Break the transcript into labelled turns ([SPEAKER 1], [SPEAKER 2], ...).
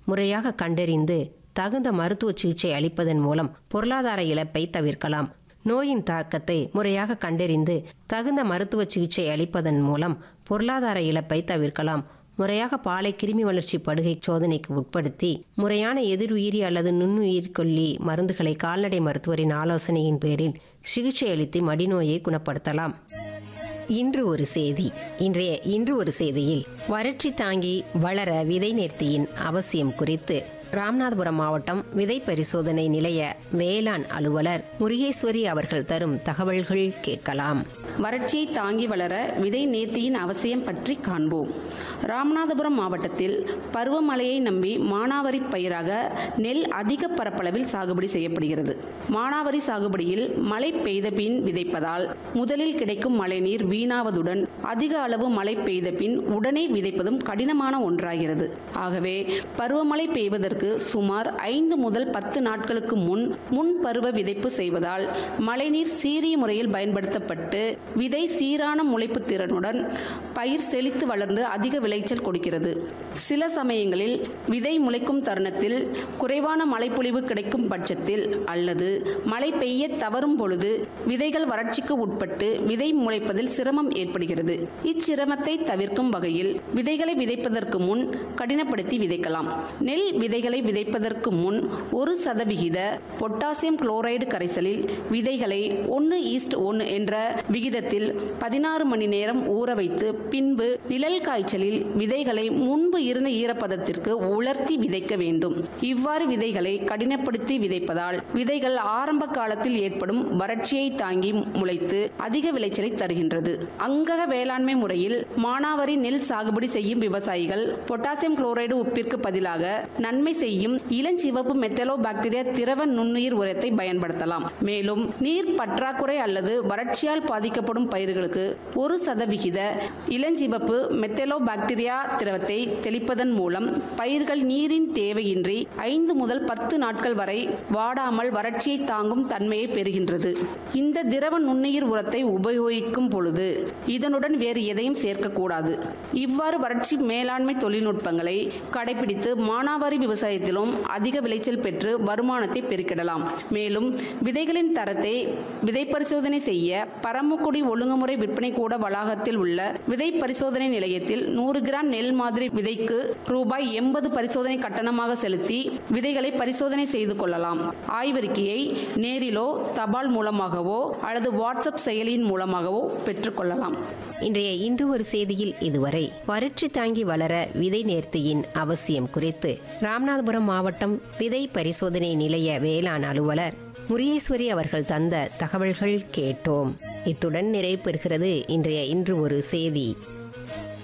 [SPEAKER 1] முறையாக கண்டறிந்து தகுந்த மருத்துவ சிகிச்சை அளிப்பதன் மூலம் பொருளாதார இழப்பை தவிர்க்கலாம் நோயின் தாக்கத்தை முறையாக கண்டறிந்து தகுந்த மருத்துவ சிகிச்சை அளிப்பதன் மூலம் பொருளாதார இழப்பை தவிர்க்கலாம் முறையாக பாலை கிருமி வளர்ச்சி படுகை சோதனைக்கு உட்படுத்தி முறையான எதிர்உயிரி அல்லது நுண்ணுயிர் கொல்லி மருந்துகளை கால்நடை மருத்துவரின் ஆலோசனையின் பேரில் சிகிச்சை அளித்து மடிநோயை குணப்படுத்தலாம் இன்று ஒரு செய்தி இன்றைய இன்று ஒரு செய்தியில் வறட்சி தாங்கி வளர விதை நேர்த்தியின் அவசியம் குறித்து ராமநாதபுரம் மாவட்டம் விதை பரிசோதனை நிலைய வேளாண் அலுவலர் முருகேஸ்வரி அவர்கள் தரும் தகவல்கள் கேட்கலாம்
[SPEAKER 2] வறட்சியை தாங்கி வளர விதை நேர்த்தியின் அவசியம் பற்றி காண்போம் ராமநாதபுரம் மாவட்டத்தில் பருவமழையை நம்பி மானாவாரி பயிராக நெல் அதிக பரப்பளவில் சாகுபடி செய்யப்படுகிறது மானாவாரி சாகுபடியில் மழை பெய்த பின் விதைப்பதால் முதலில் கிடைக்கும் மழைநீர் வீணாவதுடன் அதிக அளவு மழை பெய்த பின் உடனே விதைப்பதும் கடினமான ஒன்றாகிறது ஆகவே பருவமழை பெய்வதற்கு சுமார் ஐந்து முதல் பத்து நாட்களுக்கு முன் முன் பருவ விதைப்பு செய்வதால் மழைநீர் சீரிய முறையில் பயன்படுத்தப்பட்டு விதை சீரான முளைப்பு திறனுடன் பயிர் செழித்து வளர்ந்து அதிக விளைச்சல் கொடுக்கிறது சில சமயங்களில் விதை முளைக்கும் தருணத்தில் குறைவான மழைப்பொழிவு கிடைக்கும் பட்சத்தில் அல்லது மழை பெய்ய தவறும் பொழுது விதைகள் வறட்சிக்கு உட்பட்டு விதை முளைப்பதில் சிரமம் ஏற்படுகிறது இச்சிரமத்தை தவிர்க்கும் வகையில் விதைகளை விதைப்பதற்கு முன் கடினப்படுத்தி விதைக்கலாம் நெல் விதைகளை விதைப்பதற்கு முன் ஒரு சதவிகித பொட்டாசியம் குளோரைடு கரைசலில் விதைகளை ஒன்று ஈஸ்ட் ஒன்று என்ற விகிதத்தில் பதினாறு மணி நேரம் ஊற வைத்து பின்பு நிழல் காய்ச்சலில் விதைகளை முன்பு இருந்த ஈரப்பதத்திற்கு உலர்த்தி விதைக்க வேண்டும் இவ்வாறு விதைகளை கடினப்படுத்தி விதைப்பதால் விதைகள் ஆரம்ப காலத்தில் ஏற்படும் வறட்சியை தாங்கி முளைத்து அதிக விளைச்சலை தருகின்றது அங்கக வேளாண்மை முறையில் மானாவாரி நெல் சாகுபடி செய்யும் விவசாயிகள் பொட்டாசியம் குளோரைடு உப்பிற்கு பதிலாக நன்மை செய்யும் இளஞ்சிவப்பு மெத்தலோ பாக்டீரியா திரவ நுண்ணுயிர் உரத்தை பயன்படுத்தலாம் மேலும் நீர் பற்றாக்குறை அல்லது வறட்சியால் பாதிக்கப்படும் பயிர்களுக்கு ஒரு சதவிகித இளஞ்சிவப்பு மெத்தலோ பாக்டீரியா திரவத்தை தெளிப்பதன் மூலம் பயிர்கள் நீரின் தேவையின்றி ஐந்து முதல் பத்து நாட்கள் வரை வாடாமல் வறட்சியை தாங்கும் தன்மையை பெறுகின்றது இந்த திரவ நுண்ணுயிர் உரத்தை உபயோகிக்கும் பொழுது இதனுடன் வேறு எதையும் சேர்க்கக்கூடாது இவ்வாறு வறட்சி மேலாண்மை தொழில்நுட்பங்களை கடைபிடித்து மானாவாரி விவசாயத்திலும் அதிக விளைச்சல் பெற்று வருமானத்தை பெருக்கிடலாம் மேலும் விதைகளின் தரத்தை விதை பரிசோதனை செய்ய பரமக்குடி ஒழுங்குமுறை விற்பனை கூட வளாகத்தில் உள்ள விதை பரிசோதனை நிலையத்தில் நூறு கிராம் நெல் மாதிரி விதைக்கு ரூபாய் எண்பது பரிசோதனை கட்டணமாக செலுத்தி விதைகளை பரிசோதனை செய்து கொள்ளலாம் ஆய்வறிக்கையை நேரிலோ தபால் மூலமாகவோ அல்லது வாட்ஸ்அப் செயலியின் மூலமாகவோ பெற்றுக்கொள்ளலாம்
[SPEAKER 1] இன்றைய இன்று ஒரு செய்தியில் இதுவரை வறட்சி தாங்கி வளர விதை நேர்த்தியின் அவசியம் குறித்து ராமநாதபுரம் மாவட்டம் விதை பரிசோதனை நிலைய வேளாண் அலுவலர் முரியேஸ்வரி அவர்கள் தந்த தகவல்கள் கேட்டோம் இத்துடன் நிறைவு பெறுகிறது இன்றைய இன்று ஒரு செய்தி